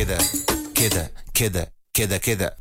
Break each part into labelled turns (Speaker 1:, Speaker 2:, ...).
Speaker 1: كده كده كده كده كده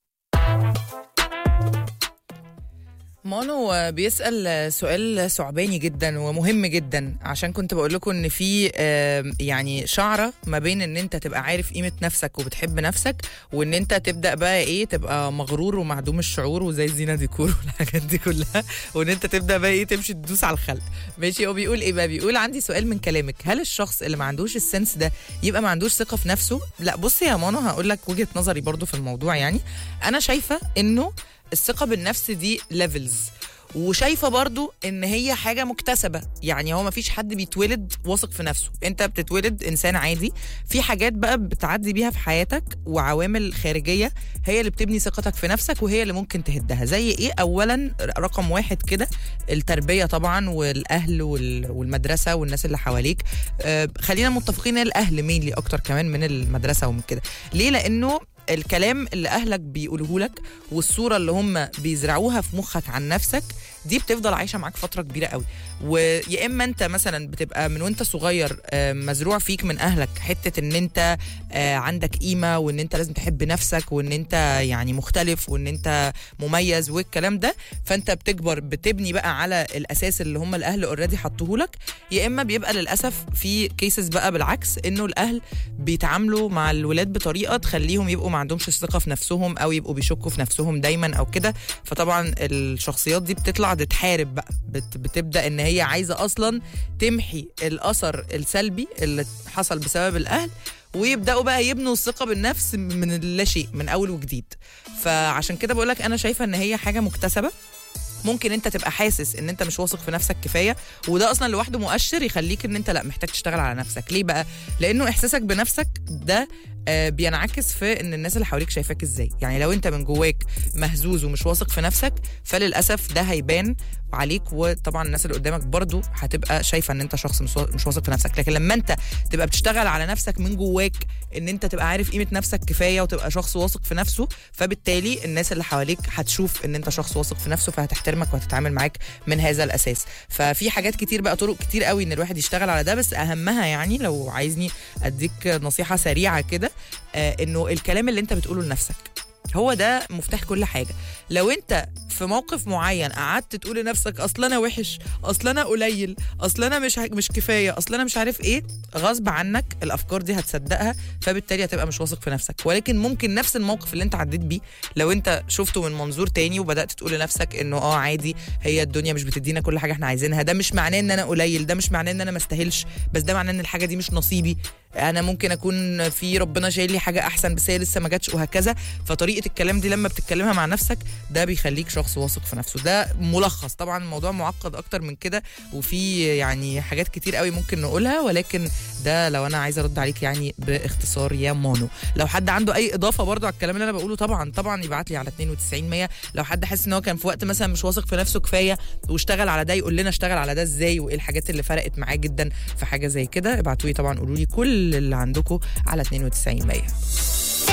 Speaker 2: مانو بيسأل سؤال ثعباني جدا ومهم جدا عشان كنت بقول لكم ان في آم، يعني شعره ما بين ان انت تبقى عارف قيمه نفسك وبتحب نفسك وان انت تبدا بقى ايه تبقى مغرور ومعدوم الشعور وزي زينه ديكور والحاجات دي كلها وان انت تبدا بقى ايه تمشي تدوس على الخلق ماشي هو بيقول ايه بقى بيقول عندي سؤال من كلامك هل الشخص اللي ما عندوش السنس ده يبقى ما عندوش ثقه في نفسه لا بصي يا مانو هقول لك وجهه نظري برضو في الموضوع يعني انا شايفه انه الثقه بالنفس دي ليفلز وشايفه برضو ان هي حاجه مكتسبه يعني هو مفيش حد بيتولد واثق في نفسه انت بتتولد انسان عادي في حاجات بقى بتعدي بيها في حياتك وعوامل خارجيه هي اللي بتبني ثقتك في نفسك وهي اللي ممكن تهدها زي ايه اولا رقم واحد كده التربيه طبعا والاهل وال- والمدرسه والناس اللي حواليك آه، خلينا متفقين ان الاهل مينلي اكتر كمان من المدرسه ومن كده ليه لانه الكلام اللي اهلك بيقولوه لك والصوره اللي هم بيزرعوها في مخك عن نفسك دي بتفضل عايشه معاك فتره كبيره قوي ويا اما انت مثلا بتبقى من وانت صغير آه، مزروع فيك من اهلك حته ان انت آه، عندك قيمه وان انت لازم تحب نفسك وان انت يعني مختلف وان انت مميز والكلام ده فانت بتكبر بتبني بقى على الاساس اللي هم الاهل اوريدي حطوه لك يا اما بيبقى للاسف في كيسز بقى بالعكس انه الاهل بيتعاملوا مع الولاد بطريقه تخليهم يبقوا ما عندهمش ثقه في نفسهم او يبقوا بيشكوا في نفسهم دايما او كده فطبعا الشخصيات دي بتطلع تتحارب بقى بت بتبدا ان هي عايزه اصلا تمحي الاثر السلبي اللي حصل بسبب الاهل ويبداوا بقى يبنوا الثقه بالنفس من اللا شيء من اول وجديد فعشان كده بقول لك انا شايفه ان هي حاجه مكتسبه ممكن انت تبقى حاسس ان انت مش واثق في نفسك كفايه وده اصلا لوحده مؤشر يخليك ان انت لا محتاج تشتغل على نفسك ليه بقى لانه احساسك بنفسك ده آه، بينعكس في ان الناس اللي حواليك شايفاك ازاي يعني لو انت من جواك مهزوز ومش واثق في نفسك فللاسف ده هيبان عليك وطبعا الناس اللي قدامك برضو هتبقى شايفه ان انت شخص مش وا- مش واثق في نفسك لكن لما انت تبقى بتشتغل على نفسك من جواك ان انت تبقى عارف قيمه نفسك كفايه وتبقى شخص واثق في نفسه فبالتالي الناس اللي حواليك هتشوف ان انت شخص واثق في نفسه فهتحترمك وهتتعامل معاك من هذا الاساس ففي حاجات كتير بقى طرق كتير قوي ان الواحد يشتغل على ده بس اهمها يعني لو عايزني اديك نصيحه سريعه كده آه انه الكلام اللي انت بتقوله لنفسك هو ده مفتاح كل حاجه لو انت في موقف معين قعدت تقول لنفسك اصل انا وحش اصل انا قليل اصل انا مش ه- مش كفايه اصل انا مش عارف ايه غصب عنك الافكار دي هتصدقها فبالتالي هتبقى مش واثق في نفسك ولكن ممكن نفس الموقف اللي انت عديت بيه لو انت شفته من منظور تاني وبدات تقول لنفسك انه اه عادي هي الدنيا مش بتدينا كل حاجه احنا عايزينها ده مش معناه ان انا قليل ده مش معناه ان انا ما استاهلش بس ده معناه ان الحاجه دي مش نصيبي انا ممكن اكون في ربنا شايل لي حاجه احسن بس هي لسه ما جاتش وهكذا فطريقه الكلام دي لما بتتكلمها مع نفسك ده بيخليك شخص واثق في نفسه ده ملخص طبعا الموضوع معقد اكتر من كده وفي يعني حاجات كتير قوي ممكن نقولها ولكن ده لو انا عايزه ارد عليك يعني باختصار يا مانو لو حد عنده اي اضافه برضو على الكلام اللي انا بقوله طبعا طبعا يبعت لي على 92 100 لو حد حاسس ان هو كان في وقت مثلا مش واثق في نفسه كفايه واشتغل على ده يقول لنا اشتغل على ده ازاي وايه الحاجات اللي فرقت معاه جدا في حاجه زي كده ابعتوا لي طبعا قولوا لي كل اللي عندكم على 92 100